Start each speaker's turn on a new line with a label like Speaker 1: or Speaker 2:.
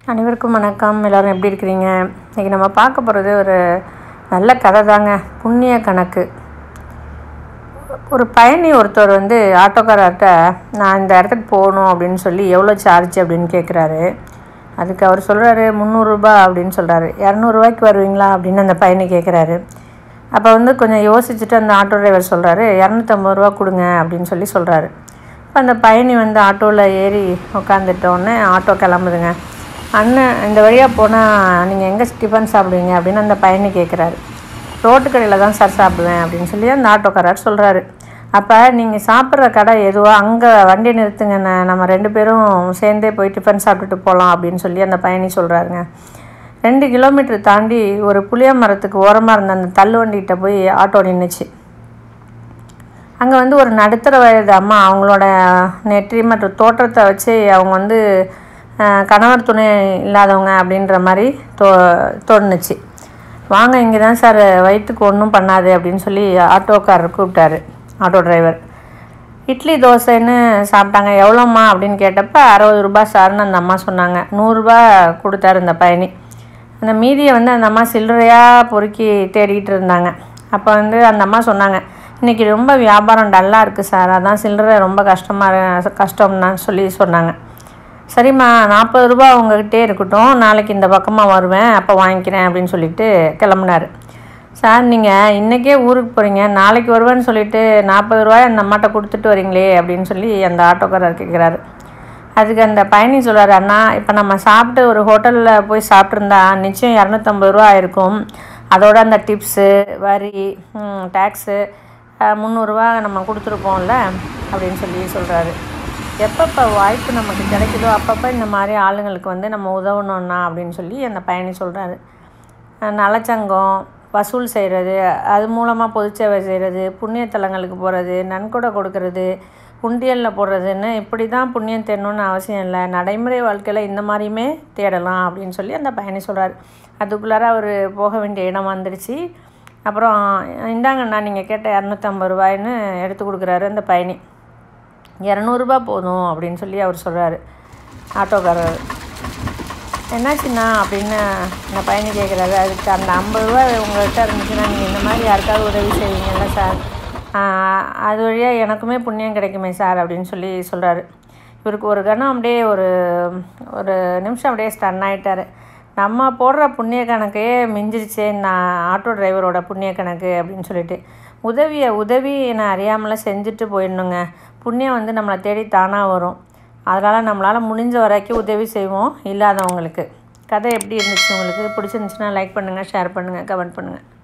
Speaker 1: அனைவருக்கும் வணக்கம் எல்லோரும் எப்படி இருக்கிறீங்க இன்றைக்கி நம்ம பார்க்க போகிறது ஒரு நல்ல கதை தாங்க புண்ணிய கணக்கு ஒரு பயணி ஒருத்தர் வந்து ஆட்டோக்காரர்கிட்ட நான் இந்த இடத்துக்கு போகணும் அப்படின்னு சொல்லி எவ்வளோ சார்ஜ் அப்படின்னு கேட்குறாரு அதுக்கு அவர் சொல்கிறாரு முந்நூறுரூபா அப்படின்னு சொல்கிறாரு இரநூறுவாய்க்கு வருவீங்களா அப்படின்னு அந்த பயணி கேட்குறாரு அப்போ வந்து கொஞ்சம் யோசிச்சுட்டு அந்த ஆட்டோ டிரைவர் சொல்கிறாரு இரநூத்தம்பது ரூபா கொடுங்க அப்படின்னு சொல்லி சொல்கிறாரு இப்போ அந்த பயணி வந்து ஆட்டோவில் ஏறி உட்காந்துட்டோன்னே ஆட்டோ கிளம்புதுங்க அண்ணன் இந்த வழியாக போனால் நீங்கள் எங்கே டிஃபன் சாப்பிடுவீங்க அப்படின்னு அந்த பயணி கேட்குறாரு ரோட்டு கடையில் தான் சார் சாப்பிடுவேன் அப்படின்னு சொல்லி அந்த ஆட்டோக்காரர் சொல்கிறாரு அப்போ நீங்கள் சாப்பிட்ற கடை எதுவோ அங்கே வண்டி நிறுத்துங்க நான் நம்ம ரெண்டு பேரும் சேர்ந்தே போய் டிஃபன் சாப்பிட்டுட்டு போகலாம் அப்படின்னு சொல்லி அந்த பயணி சொல்கிறாருங்க ரெண்டு கிலோமீட்டர் தாண்டி ஒரு புளிய மரத்துக்கு ஓரமாக இருந்த அந்த தள்ளு வண்டிகிட்ட போய் ஆட்டோ நின்றுச்சு அங்கே வந்து ஒரு நடுத்தர வயது அம்மா அவங்களோட நெற்றி மற்றும் தோற்றத்தை வச்சு அவங்க வந்து அஹ், கணவர் துணை இல்லாதவங்க அப்படின்ற மாதிரி தோ தோணுச்சு வாங்க இங்கே தான் சார் வயிற்றுக்கு ஒன்றும் பண்ணாது அப்படின்னு சொல்லி ஆட்டோக்காரர் கூப்பிட்டாரு ஆட்டோ டிரைவர் இட்லி தோசைன்னு சாப்பிட்டாங்க எவ்வளோம்மா அப்படின்னு கேட்டப்ப அறுபது ரூபாய் சார்னு அந்த அம்மா சொன்னாங்க நூறுரூபா கொடுத்தாரு இந்த பயணி அந்த மீதியை வந்து அந்த அம்மா சில்லறையாக பொறுக்கி தேடிக்கிட்டு இருந்தாங்க அப்போ வந்து அந்த அம்மா சொன்னாங்க இன்றைக்கி ரொம்ப வியாபாரம் டல்லாக இருக்குது சார் அதான் சில்லறை ரொம்ப கஷ்டமாக கஷ்டம்னா சொல்லி சொன்னாங்க சரிம்மா நாற்பது ரூபா உங்ககிட்டே இருக்கட்டும் நாளைக்கு இந்த பக்கமாக வருவேன் அப்போ வாங்கிக்கிறேன் அப்படின்னு சொல்லிட்டு கிளம்புனாரு சார் நீங்கள் இன்றைக்கே ஊருக்கு போகிறீங்க நாளைக்கு வருவேன்னு சொல்லிட்டு நாற்பது ரூபாய் அந்த அம்மாட்ட கொடுத்துட்டு வரீங்களே அப்படின்னு சொல்லி அந்த ஆட்டோக்காரர் கேட்குறாரு அதுக்கு அந்த பயணி சொல்கிறாரு அண்ணா இப்போ நம்ம சாப்பிட்டு ஒரு ஹோட்டலில் போய் சாப்பிட்ருந்தா நிச்சயம் இரநூத்தம்பது ரூபா ஆயிருக்கும் அதோட அந்த டிப்ஸு வரி டேக்ஸு முந்நூறுரூவா நம்ம கொடுத்துருப்போம்ல அப்படின்னு சொல்லி சொல்கிறாரு எப்பப்போ வாய்ப்பு நமக்கு கிடைக்குதோ அப்பப்போ இந்த மாதிரி ஆளுங்களுக்கு வந்து நம்ம உதவணும்னா அப்படின்னு சொல்லி அந்த பயணி சொல்கிறாரு நலச்சங்கம் வசூல் செய்கிறது அது மூலமாக பொதுச்சேவை செய்கிறது புண்ணியத்தலங்களுக்கு போகிறது நன்கொடை கொடுக்கறது உண்டியலில் போடுறதுன்னு இப்படி தான் புண்ணியம் தேடணும்னு அவசியம் இல்லை நடைமுறை வாழ்க்கையில் இந்த மாதிரியுமே தேடலாம் அப்படின்னு சொல்லி அந்த பயணி சொல்கிறார் அதுக்குள்ளார அவர் போக வேண்டிய இடம் வந்துடுச்சு அப்புறம் இந்தாங்கண்ணா நீங்கள் கேட்ட இரநூத்தம்பது ரூபாய்ன்னு எடுத்து கொடுக்குறாரு அந்த பயணி இரநூறுபா போதும் அப்படின்னு சொல்லி அவர் சொல்கிறாரு ஆட்டோக்காரர் என்னாச்சுண்ணா அப்படின்னு அந்த பையனை கேட்குறாரு அதுக்கு அந்த ஐம்பது ரூபா உங்கள்கிட்ட இருந்துச்சுன்னா நீங்கள் இந்த மாதிரி யாருக்காவது உதவி செய்வீங்கல்ல சார் ஆஹ் அது வழியாக எனக்குமே புண்ணியம் கிடைக்குமே சார் அப்படின்னு சொல்லி சொல்கிறாரு இவருக்கு ஒரு கணம் அப்படியே ஒரு ஒரு நிமிஷம் அப்படியே ஸ்டன் ஆகிட்டார் நம்ம போடுற புண்ணிய கணக்கையே மிஞ்சிருச்சே நான் ஆட்டோ டிரைவரோட புண்ணிய கணக்கு அப்படின்னு சொல்லிட்டு உதவியை உதவி நான் அறியாமலாம் செஞ்சுட்டு போயிடணுங்க புண்ணியம் வந்து நம்மளை தேடி தானாக வரும் அதனால் நம்மளால் முடிஞ்ச வரைக்கும் உதவி செய்வோம் இல்லாதவங்களுக்கு கதை எப்படி இருந்துச்சு உங்களுக்கு பிடிச்சிருந்துச்சுன்னா லைக் பண்ணுங்கள் ஷேர் பண்ணுங்கள் கமெண்ட் பண்ணுங்கள்